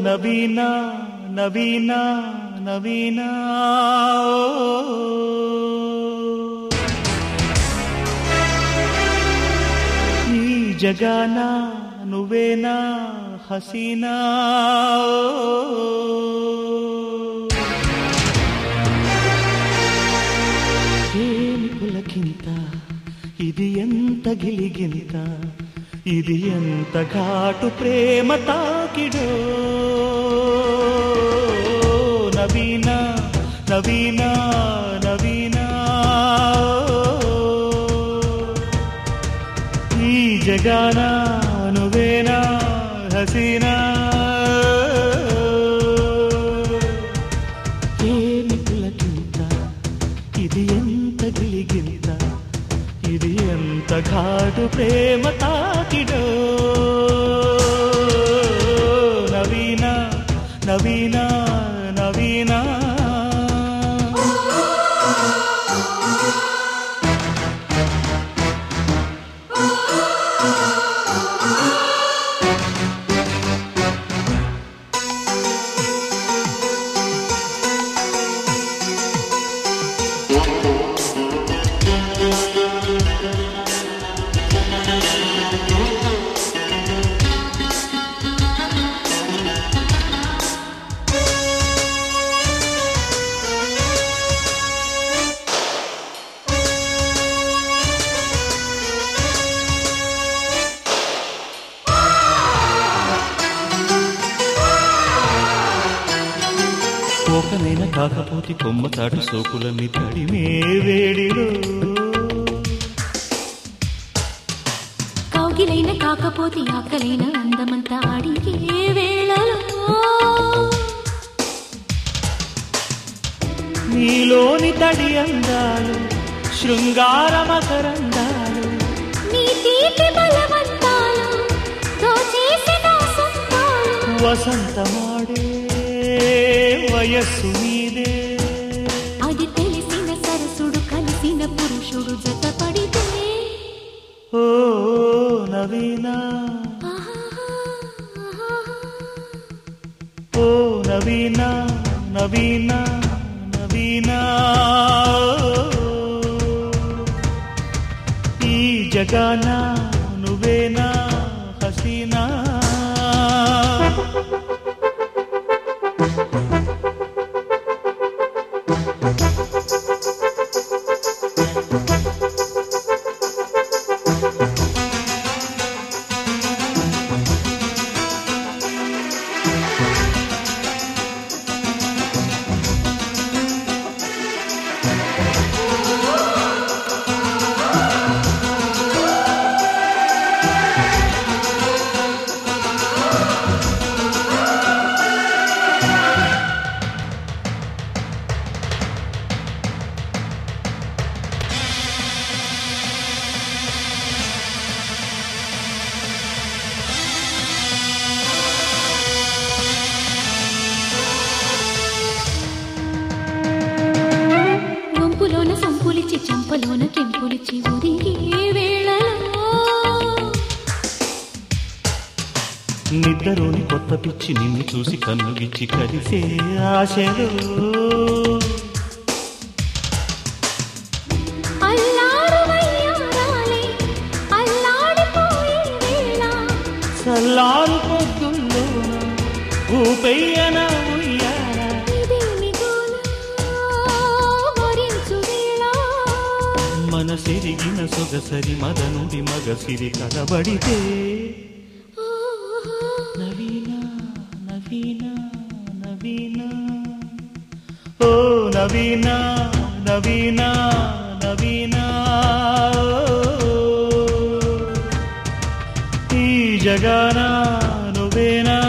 నవీన నవీన నవీన ఈ జగాన నువ్వేనా హసీనా ఏమి పులకింత ఇది ఎంత గిలిగింత ఇది ఎంత ఘాటు ప్రేమ తాకిడో నవీన నవీన నవీన ఈ జగాన నువ్వేనా హసీనా ఏమి పులకింత ఇది ఎంత గిలిగింత ఇది ఎంత ఘాటు ప్రేమ తాకిడో నవీన నవీన నవీన కోకనైన కాకపోతే కొమ్మ చాటు సోకులన్నీ తడిమే వేడిలో కౌగిలైన కాకపోతే ఆకలైన అందమంతా అడిగే వేళలో నీలోని తడి అందాలు శృంగార మకరందాలు నీ తీపి బలవంతాలు దోచేసిన సొంతాలు వసంతమాడే వయస్సు నీదే అది తెలిసిన సరసుడు కలిసిన పురుషుడు జతపడితే ఓ నవీన ఓ నవీన నవీన నవీన ఈ జగాన నువ్వేనా హసీనా వంపులోన సంపులిచి చెంపలోన కెంపులిచి ఉరిగే వేళలో నిద్రలోని కొత్త పిచ్చి నిన్ను చూసి కన్ను గిచ్చి కలిసే ఆశలు అల్లారు వయ్యారాలే అల్లాడిపోయే వేళ చల్లారు పొద్దుల్లోన ఊపెయ్యన ఉయ్యాల ఇదేమి గోల వరించు వేళ మనసిరిగిన సొగసరి మదనుడి మగసిరి కలబడితే నవీన నవీన నవీన ఓ నవీన నవీన నవీన ఈ జగాన నువ్వేనా